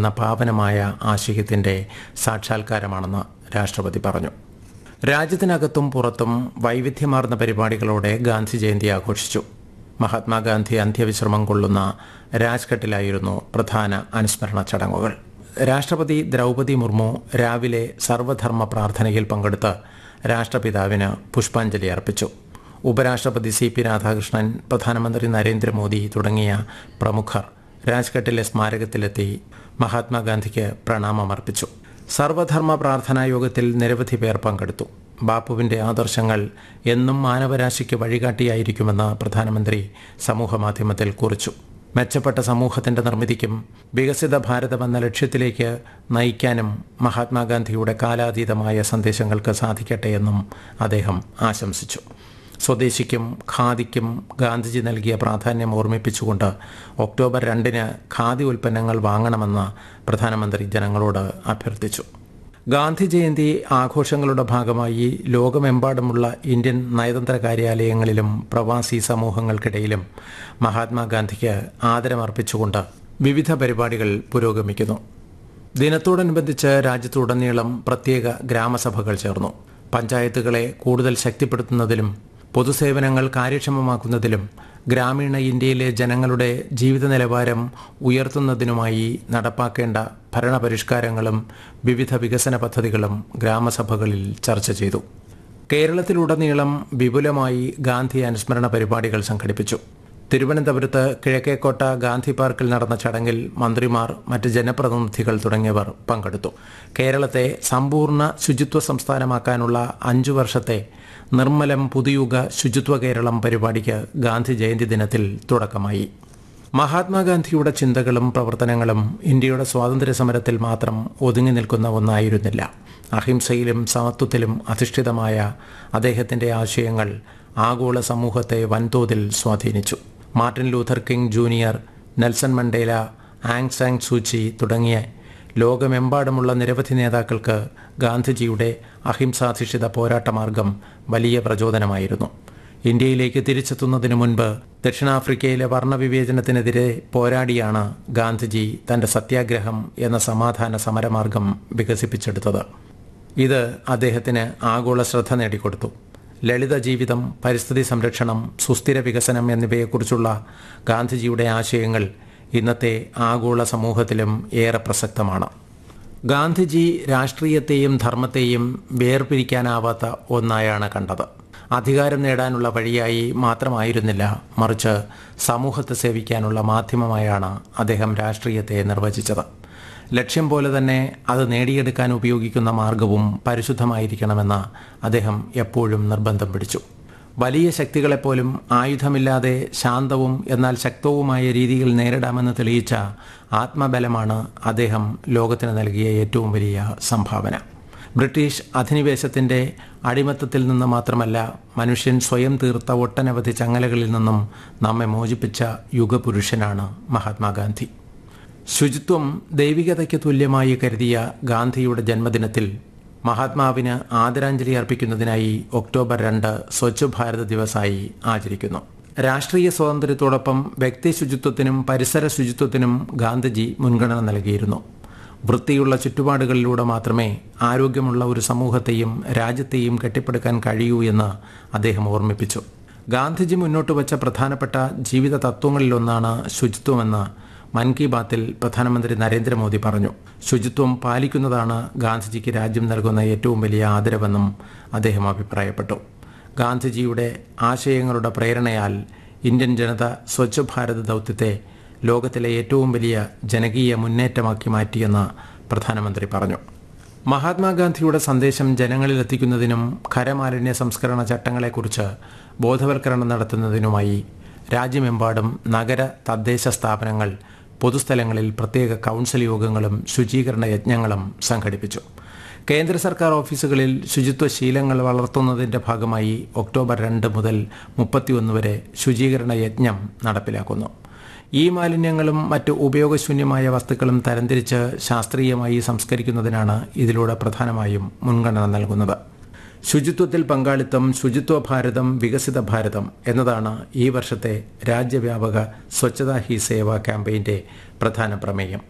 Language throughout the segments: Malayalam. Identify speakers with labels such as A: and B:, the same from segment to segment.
A: എന്ന പാവനമായ ആശയത്തിന്റെ സാക്ഷാത്കാരമാണെന്ന് രാഷ്ട്രപതി പറഞ്ഞു രാജ്യത്തിനകത്തും പുറത്തും വൈവിധ്യമാർന്ന പരിപാടികളോടെ ഗാന്ധി ജയന്തി ആഘോഷിച്ചു മഹാത്മാഗാന്ധി അന്ത്യവിശ്രമം കൊള്ളുന്ന രാജ്ഘട്ടിലായിരുന്നു പ്രധാന അനുസ്മരണ ചടങ്ങുകൾ രാഷ്ട്രപതി ദ്രൗപതി മുർമു രാവിലെ സർവധർമ്മ പ്രാർത്ഥനയിൽ പങ്കെടുത്ത് രാഷ്ട്രപിതാവിന് പുഷ്പാഞ്ജലി അർപ്പിച്ചു ഉപരാഷ്ട്രപതി സി പി രാധാകൃഷ്ണൻ പ്രധാനമന്ത്രി നരേന്ദ്രമോദി തുടങ്ങിയ പ്രമുഖർ രാജ്ഘട്ടിലെ സ്മാരകത്തിലെത്തി മഹാത്മാഗാന്ധിക്ക് പ്രണാമമർപ്പിച്ചു സർവധർമ്മ പ്രാർത്ഥനാ യോഗത്തിൽ നിരവധി പേർ പങ്കെടുത്തു ബാപ്പുവിന്റെ ആദർശങ്ങൾ എന്നും മാനവരാശിക്ക് വഴികാട്ടിയായിരിക്കുമെന്ന് പ്രധാനമന്ത്രി സമൂഹമാധ്യമത്തിൽ കുറിച്ചു മെച്ചപ്പെട്ട സമൂഹത്തിന്റെ നിർമ്മിതിക്കും വികസിത ഭാരതം എന്ന ലക്ഷ്യത്തിലേക്ക് നയിക്കാനും മഹാത്മാഗാന്ധിയുടെ കാലാതീതമായ സന്ദേശങ്ങൾക്ക് സാധിക്കട്ടെ എന്നും അദ്ദേഹം ആശംസിച്ചു സ്വദേശിക്കും ഖാദിക്കും ഗാന്ധിജി നൽകിയ പ്രാധാന്യം ഓർമ്മിപ്പിച്ചുകൊണ്ട് ഒക്ടോബർ രണ്ടിന് ഖാദി ഉൽപ്പന്നങ്ങൾ വാങ്ങണമെന്ന് പ്രധാനമന്ത്രി ജനങ്ങളോട് അഭ്യർത്ഥിച്ചു ഗാന്ധി ജയന്തി ആഘോഷങ്ങളുടെ ഭാഗമായി ലോകമെമ്പാടുമുള്ള ഇന്ത്യൻ നയതന്ത്ര കാര്യാലയങ്ങളിലും പ്രവാസി സമൂഹങ്ങൾക്കിടയിലും മഹാത്മാഗാന്ധിക്ക് ആദരമർപ്പിച്ചുകൊണ്ട് വിവിധ പരിപാടികൾ പുരോഗമിക്കുന്നു ദിനത്തോടനുബന്ധിച്ച് രാജ്യത്തുടനീളം പ്രത്യേക ഗ്രാമസഭകൾ ചേർന്നു പഞ്ചായത്തുകളെ കൂടുതൽ ശക്തിപ്പെടുത്തുന്നതിലും പൊതുസേവനങ്ങൾ കാര്യക്ഷമമാക്കുന്നതിലും ഗ്രാമീണ ഇന്ത്യയിലെ ജനങ്ങളുടെ ജീവിത നിലവാരം ഉയർത്തുന്നതിനുമായി നടപ്പാക്കേണ്ട ഭരണപരിഷ്കാരങ്ങളും വിവിധ വികസന പദ്ധതികളും ഗ്രാമസഭകളിൽ ചർച്ച ചെയ്തു കേരളത്തിലുടനീളം വിപുലമായി ഗാന്ധി അനുസ്മരണ പരിപാടികൾ സംഘടിപ്പിച്ചു തിരുവനന്തപുരത്ത് കിഴക്കേക്കോട്ട ഗാന്ധി പാർക്കിൽ നടന്ന ചടങ്ങിൽ മന്ത്രിമാർ മറ്റ് ജനപ്രതിനിധികൾ തുടങ്ങിയവർ പങ്കെടുത്തു കേരളത്തെ സമ്പൂർണ്ണ ശുചിത്വ സംസ്ഥാനമാക്കാനുള്ള അഞ്ചു വർഷത്തെ നിർമ്മലം പുതുയുഗ ശുചിത്വ കേരളം പരിപാടിക്ക് ഗാന്ധി ജയന്തി ദിനത്തിൽ തുടക്കമായി മഹാത്മാഗാന്ധിയുടെ ചിന്തകളും പ്രവർത്തനങ്ങളും ഇന്ത്യയുടെ സ്വാതന്ത്ര്യ സമരത്തിൽ മാത്രം ഒതുങ്ങി നിൽക്കുന്ന ഒന്നായിരുന്നില്ല അഹിംസയിലും സമത്വത്തിലും അധിഷ്ഠിതമായ അദ്ദേഹത്തിന്റെ ആശയങ്ങൾ ആഗോള സമൂഹത്തെ വൻതോതിൽ സ്വാധീനിച്ചു Martin Luther King junior Nelson Mandela Aung San Suu Kyi തുടങ്ങിയ ലോകമെമ്പാടുമുള്ള നിരവധി നേതാക്കൾക്ക് ഗാന്ധിജിയുടെ അഹിംസാധിഷ്ഠിത പോരാട്ടമാർഗം വലിയ പ്രചോദനമായിരുന്നു ഇന്ത്യയിലേക്ക് തിരിച്ചെത്തുന്നതിനു മുൻപ് ദക്ഷിണാഫ്രിക്കയിലെ വർണ്ണവിവേചനത്തിനെതിരെ പോരാടിയാണ് ഗാന്ധിജി തന്റെ സത്യാഗ്രഹം എന്ന സമാധാന സമരമാർഗം വികസിപ്പിച്ചെടുത്തത് ഇത് അദ്ദേഹത്തിന് ആഗോള ശ്രദ്ധ നേടിക്കൊടുത്തു ലളിത ജീവിതം പരിസ്ഥിതി സംരക്ഷണം സുസ്ഥിര വികസനം എന്നിവയെക്കുറിച്ചുള്ള ഗാന്ധിജിയുടെ ആശയങ്ങൾ ഇന്നത്തെ ആഗോള സമൂഹത്തിലും ഏറെ പ്രസക്തമാണ് ഗാന്ധിജി രാഷ്ട്രീയത്തെയും ധർമ്മത്തെയും വേർപിരിക്കാനാവാത്ത ഒന്നായാണ് കണ്ടത് അധികാരം നേടാനുള്ള വഴിയായി മാത്രമായിരുന്നില്ല മറിച്ച് സമൂഹത്തെ സേവിക്കാനുള്ള മാധ്യമമായാണ് അദ്ദേഹം രാഷ്ട്രീയത്തെ നിർവചിച്ചത് ലക്ഷ്യം പോലെ തന്നെ അത് നേടിയെടുക്കാൻ ഉപയോഗിക്കുന്ന മാർഗവും പരിശുദ്ധമായിരിക്കണമെന്ന് അദ്ദേഹം എപ്പോഴും നിർബന്ധം പിടിച്ചു വലിയ ശക്തികളെപ്പോലും ആയുധമില്ലാതെ ശാന്തവും എന്നാൽ ശക്തവുമായ രീതിയിൽ നേരിടാമെന്ന് തെളിയിച്ച ആത്മബലമാണ് അദ്ദേഹം ലോകത്തിന് നൽകിയ ഏറ്റവും വലിയ സംഭാവന ബ്രിട്ടീഷ് അധിനിവേശത്തിന്റെ അടിമത്തത്തിൽ നിന്ന് മാത്രമല്ല മനുഷ്യൻ സ്വയം തീർത്ത ഒട്ടനവധി ചങ്ങലകളിൽ നിന്നും നമ്മെ മോചിപ്പിച്ച യുഗപുരുഷനാണ് മഹാത്മാഗാന്ധി ശുചിത്വം ദൈവികതയ്ക്ക് തുല്യമായി കരുതിയ ഗാന്ധിയുടെ ജന്മദിനത്തിൽ മഹാത്മാവിന് ആദരാഞ്ജലി അർപ്പിക്കുന്നതിനായി ഒക്ടോബർ രണ്ട് സ്വച്ഛ് ഭാരത് ദിവസായി ആചരിക്കുന്നു രാഷ്ട്രീയ സ്വാതന്ത്ര്യത്തോടൊപ്പം വ്യക്തി ശുചിത്വത്തിനും പരിസര ശുചിത്വത്തിനും ഗാന്ധിജി മുൻഗണന നൽകിയിരുന്നു വൃത്തിയുള്ള ചുറ്റുപാടുകളിലൂടെ മാത്രമേ ആരോഗ്യമുള്ള ഒരു സമൂഹത്തെയും രാജ്യത്തെയും കെട്ടിപ്പടുക്കാൻ കഴിയൂ എന്ന് അദ്ദേഹം ഓർമ്മിപ്പിച്ചു ഗാന്ധിജി മുന്നോട്ട് വച്ച പ്രധാനപ്പെട്ട ജീവിത തത്വങ്ങളിലൊന്നാണ് ശുചിത്വമെന്ന് മൻ കി ബാത്തിൽ പ്രധാനമന്ത്രി നരേന്ദ്രമോദി പറഞ്ഞു ശുചിത്വം പാലിക്കുന്നതാണ് ഗാന്ധിജിക്ക് രാജ്യം നൽകുന്ന ഏറ്റവും വലിയ ആദരവെന്നും അദ്ദേഹം അഭിപ്രായപ്പെട്ടു ഗാന്ധിജിയുടെ ആശയങ്ങളുടെ പ്രേരണയാൽ ഇന്ത്യൻ ജനത സ്വച്ഛ് ഭാരത് ദൗത്യത്തെ ലോകത്തിലെ ഏറ്റവും വലിയ ജനകീയ മുന്നേറ്റമാക്കി മാറ്റിയെന്ന് പ്രധാനമന്ത്രി പറഞ്ഞു മഹാത്മാഗാന്ധിയുടെ സന്ദേശം ജനങ്ങളിൽ എത്തിക്കുന്നതിനും ഖരമാലിന്യ സംസ്കരണ ചട്ടങ്ങളെക്കുറിച്ച് ബോധവൽക്കരണം നടത്തുന്നതിനുമായി രാജ്യമെമ്പാടും നഗര തദ്ദേശ സ്ഥാപനങ്ങൾ പൊതുസ്ഥലങ്ങളിൽ പ്രത്യേക കൗൺസിൽ യോഗങ്ങളും ശുചീകരണ യജ്ഞങ്ങളും സംഘടിപ്പിച്ചു കേന്ദ്ര സർക്കാർ ഓഫീസുകളിൽ ശുചിത്വ ശീലങ്ങൾ വളർത്തുന്നതിന്റെ ഭാഗമായി ഒക്ടോബർ രണ്ട് മുതൽ മുപ്പത്തിയൊന്ന് വരെ ശുചീകരണ യജ്ഞം നടപ്പിലാക്കുന്നു ഈ മാലിന്യങ്ങളും മറ്റ് ഉപയോഗശൂന്യമായ വസ്തുക്കളും തരംതിരിച്ച് ശാസ്ത്രീയമായി സംസ്കരിക്കുന്നതിനാണ് ഇതിലൂടെ പ്രധാനമായും മുൻഗണന നൽകുന്നത് ശുചിത്വത്തിൽ പങ്കാളിത്തം ശുചിത്വ ഭാരതം വികസിത ഭാരതം എന്നതാണ് ഈ വർഷത്തെ രാജ്യവ്യാപക സ്വച്ഛതാ ഹി സേവ ക്യാമ്പയിന്റെ പ്രധാന പ്രമേയം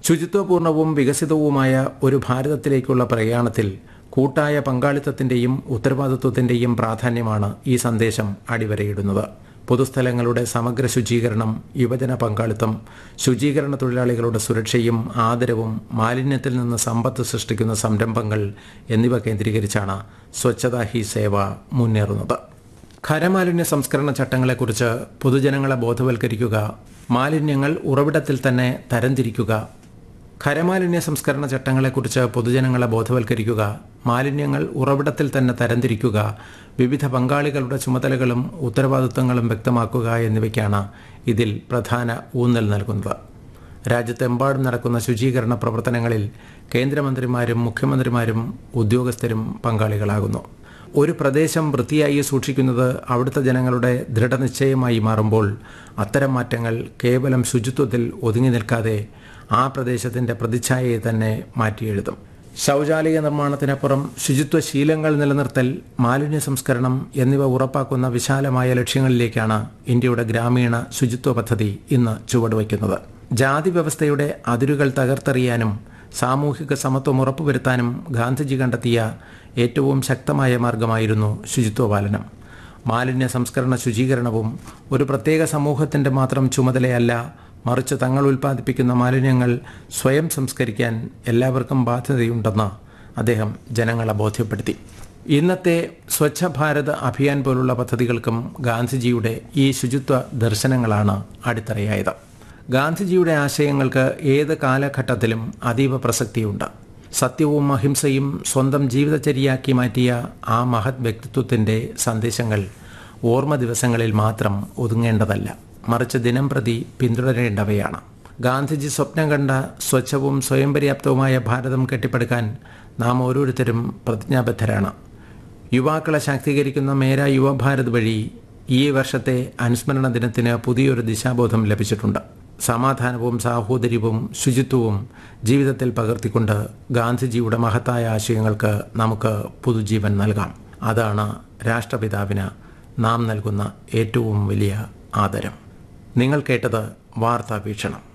A: ശുചിത്വപൂർണവും വികസിതവുമായ ഒരു ഭാരതത്തിലേക്കുള്ള പ്രയാണത്തിൽ കൂട്ടായ പങ്കാളിത്തത്തിന്റെയും ഉത്തരവാദിത്വത്തിന്റെയും പ്രാധാന്യമാണ് ഈ സന്ദേശം അടിവരയിടുന്നത് പൊതുസ്ഥലങ്ങളുടെ സമഗ്ര ശുചീകരണം യുവജന പങ്കാളിത്തം ശുചീകരണ തൊഴിലാളികളുടെ സുരക്ഷയും ആദരവും മാലിന്യത്തിൽ നിന്ന് സമ്പത്ത് സൃഷ്ടിക്കുന്ന സംരംഭങ്ങൾ എന്നിവ കേന്ദ്രീകരിച്ചാണ് സ്വച്ഛതാ ഹി സേവ മുന്നേറുന്നത് ഖരമാലിന്യ സംസ്കരണ ചട്ടങ്ങളെക്കുറിച്ച് പൊതുജനങ്ങളെ ബോധവൽക്കരിക്കുക മാലിന്യങ്ങൾ ഉറവിടത്തിൽ തന്നെ തരംതിരിക്കുക ഖരമാലിന്യ സംസ്കരണ ചട്ടങ്ങളെക്കുറിച്ച് പൊതുജനങ്ങളെ ബോധവൽക്കരിക്കുക മാലിന്യങ്ങൾ ഉറവിടത്തിൽ തന്നെ തരംതിരിക്കുക വിവിധ പങ്കാളികളുടെ ചുമതലകളും ഉത്തരവാദിത്തങ്ങളും വ്യക്തമാക്കുക എന്നിവയ്ക്കാണ് ഇതിൽ പ്രധാന ഊന്നൽ നൽകുന്നത് രാജ്യത്തെമ്പാടും നടക്കുന്ന ശുചീകരണ പ്രവർത്തനങ്ങളിൽ കേന്ദ്രമന്ത്രിമാരും മുഖ്യമന്ത്രിമാരും ഉദ്യോഗസ്ഥരും പങ്കാളികളാകുന്നു ഒരു പ്രദേശം വൃത്തിയായി സൂക്ഷിക്കുന്നത് അവിടുത്തെ ജനങ്ങളുടെ ദൃഢനിശ്ചയമായി മാറുമ്പോൾ അത്തരം മാറ്റങ്ങൾ കേവലം ശുചിത്വത്തിൽ ഒതുങ്ങി നിൽക്കാതെ ആ പ്രദേശത്തിന്റെ പ്രതിച്ഛായയെ തന്നെ മാറ്റിയെഴുതും ശൗചാലയ നിർമ്മാണത്തിനപ്പുറം ശുചിത്വ ശീലങ്ങൾ നിലനിർത്തൽ മാലിന്യ സംസ്കരണം എന്നിവ ഉറപ്പാക്കുന്ന വിശാലമായ ലക്ഷ്യങ്ങളിലേക്കാണ് ഇന്ത്യയുടെ ഗ്രാമീണ ശുചിത്വ പദ്ധതി ഇന്ന് ചുവടുവയ്ക്കുന്നത് ജാതി വ്യവസ്ഥയുടെ അതിരുകൾ തകർത്തെറിയാനും സാമൂഹിക സമത്വം ഉറപ്പുവരുത്താനും ഗാന്ധിജി കണ്ടെത്തിയ ഏറ്റവും ശക്തമായ മാർഗമായിരുന്നു ശുചിത്വപാലനം മാലിന്യ സംസ്കരണ ശുചീകരണവും ഒരു പ്രത്യേക സമൂഹത്തിന്റെ മാത്രം ചുമതലയല്ല മറിച്ച് തങ്ങൾ ഉൽപ്പാദിപ്പിക്കുന്ന മാലിന്യങ്ങൾ സ്വയം സംസ്കരിക്കാൻ എല്ലാവർക്കും ബാധ്യതയുണ്ടെന്ന് അദ്ദേഹം ജനങ്ങളെ ബോധ്യപ്പെടുത്തി ഇന്നത്തെ സ്വച്ഛ ഭാരത് അഭിയാൻ പോലുള്ള പദ്ധതികൾക്കും ഗാന്ധിജിയുടെ ഈ ശുചിത്വ ദർശനങ്ങളാണ് അടിത്തറയായത് ഗാന്ധിജിയുടെ ആശയങ്ങൾക്ക് ഏത് കാലഘട്ടത്തിലും അതീവ പ്രസക്തിയുണ്ട് സത്യവും അഹിംസയും സ്വന്തം ജീവിതചര്യയാക്കി മാറ്റിയ ആ മഹത് വ്യക്തിത്വത്തിന്റെ സന്ദേശങ്ങൾ ഓർമ്മ ദിവസങ്ങളിൽ മാത്രം ഒതുങ്ങേണ്ടതല്ല മറിച്ച് ദിനം പ്രതി പിന്തുടരേണ്ടവയാണ് ഗാന്ധിജി സ്വപ്നം കണ്ട സ്വച്ഛവും സ്വയം പര്യാപ്തവുമായ ഭാരതം കെട്ടിപ്പടുക്കാൻ നാം ഓരോരുത്തരും പ്രതിജ്ഞാബദ്ധരാണ് യുവാക്കളെ ശാക്തീകരിക്കുന്ന മേര യുവഭാരത് വഴി ഈ വർഷത്തെ അനുസ്മരണ ദിനത്തിന് പുതിയൊരു ദിശാബോധം ലഭിച്ചിട്ടുണ്ട് സമാധാനവും സാഹോദര്യവും ശുചിത്വവും ജീവിതത്തിൽ പകർത്തിക്കൊണ്ട് ഗാന്ധിജിയുടെ മഹത്തായ ആശയങ്ങൾക്ക് നമുക്ക് പുതുജീവൻ നൽകാം അതാണ് രാഷ്ട്രപിതാവിന് നാം നൽകുന്ന ഏറ്റവും വലിയ ആദരം നിങ്ങൾ കേട്ടത് വാർത്താ വീക്ഷണം